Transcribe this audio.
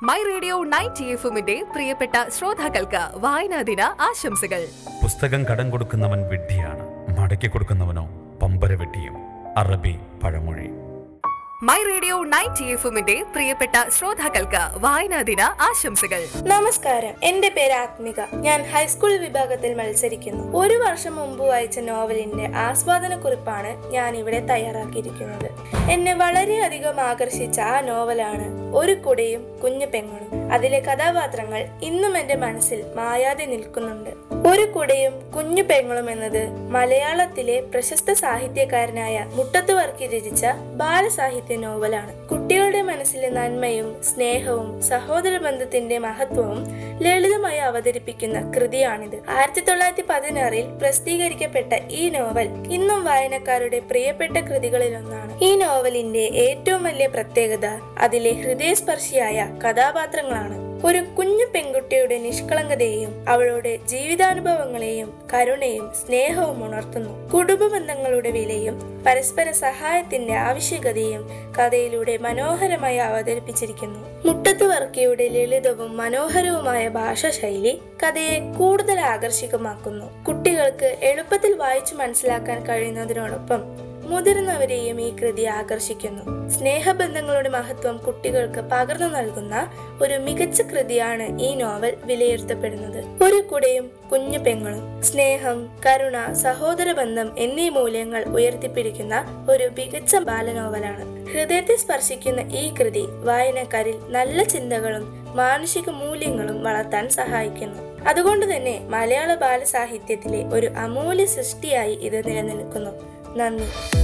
my radio ninety എഫുമിന്റെ പ്രിയപ്പെട്ട ശ്രോതാക്കൾക്ക് വായനാ ദിന ആശംസകൾ പുസ്തകം കടം കൊടുക്കുന്നവൻ വിഡ്ഢിയാണ് മടക്കി കൊടുക്കുന്നവനോ പമ്പര വെട്ടിയും അറബി പഴമൊഴി മൈ റേഡിയോ നയൻറ്റി എഫുമിന്റെ പ്രിയപ്പെട്ട ശ്രോതാക്കൾക്ക് വായനാ ദിന ആശംസകൾ നമസ്കാരം എന്റെ പേര് ആത്മിക ഞാൻ ഹൈസ്കൂൾ വിഭാഗത്തിൽ മത്സരിക്കുന്നു ഒരു വർഷം മുമ്പ് വായിച്ച നോവലിന്റെ ആസ്വാദന കുറിപ്പാണ് ഞാൻ ഇവിടെ തയ്യാറാക്കിയിരിക്കുന്നത് എന്നെ വളരെയധികം ആകർഷിച്ച ആ നോവലാണ് ഒരു കുടയും കുഞ്ഞു പെങ്ങളും അതിലെ കഥാപാത്രങ്ങൾ ഇന്നും എന്റെ മനസ്സിൽ മായാതെ നിൽക്കുന്നുണ്ട് ഒരു കുടയും കുഞ്ഞു പെങ്ങളും എന്നത് മലയാളത്തിലെ പ്രശസ്ത സാഹിത്യകാരനായ മുട്ടത്ത് വർക്കി രചിച്ച ബാലസാഹിത്യ നോവലാണ് കുട്ടികളുടെ മനസ്സിലെ നന്മയും സ്നേഹവും സഹോദര ബന്ധത്തിന്റെ മഹത്വവും ലളിതമായി അവതരിപ്പിക്കുന്ന കൃതിയാണിത് ആയിരത്തി തൊള്ളായിരത്തി പതിനാറിൽ പ്രസിദ്ധീകരിക്കപ്പെട്ട ഈ നോവൽ ഇന്നും വായനക്കാരുടെ പ്രിയപ്പെട്ട കൃതികളിലൊന്നാണ് ഈ നോവലിന്റെ ഏറ്റവും വലിയ പ്രത്യേകത അതിലെ ഹൃദയസ്പർശിയായ കഥാപാത്രങ്ങളാണ് ഒരു കുഞ്ഞു പെൺകുട്ടിയുടെ നിഷ്കളങ്കതയെയും അവളുടെ ജീവിതാനുഭവങ്ങളെയും കരുണയും സ്നേഹവും ഉണർത്തുന്നു കുടുംബ ബന്ധങ്ങളുടെ വിലയും പരസ്പര സഹായത്തിന്റെ ആവശ്യകതയും കഥയിലൂടെ മനോഹരമായി അവതരിപ്പിച്ചിരിക്കുന്നു മുട്ടത്ത് വർക്കിയുടെ ലളിതവും മനോഹരവുമായ ഭാഷാശൈലി കഥയെ കൂടുതൽ ആകർഷകമാക്കുന്നു കുട്ടികൾക്ക് എളുപ്പത്തിൽ വായിച്ചു മനസ്സിലാക്കാൻ കഴിയുന്നതിനോടൊപ്പം മുതിർന്നവരെയും ഈ കൃതി ആകർഷിക്കുന്നു സ്നേഹബന്ധങ്ങളുടെ മഹത്വം കുട്ടികൾക്ക് പകർന്നു നൽകുന്ന ഒരു മികച്ച കൃതിയാണ് ഈ നോവൽ വിലയിരുത്തപ്പെടുന്നത് ഒരു കുടയും കുഞ്ഞു പെങ്ങളും സ്നേഹം കരുണ സഹോദര ബന്ധം എന്നീ മൂല്യങ്ങൾ ഉയർത്തിപ്പിടിക്കുന്ന ഒരു മികച്ച ബാലനോവലാണ് ഹൃദയത്തെ സ്പർശിക്കുന്ന ഈ കൃതി വായനക്കാരിൽ നല്ല ചിന്തകളും മാനുഷിക മൂല്യങ്ങളും വളർത്താൻ സഹായിക്കുന്നു അതുകൊണ്ട് തന്നെ മലയാള ബാലസാഹിത്യത്തിലെ ഒരു അമൂല്യ സൃഷ്ടിയായി ഇത് നിലനിൽക്കുന്നു നന്ദി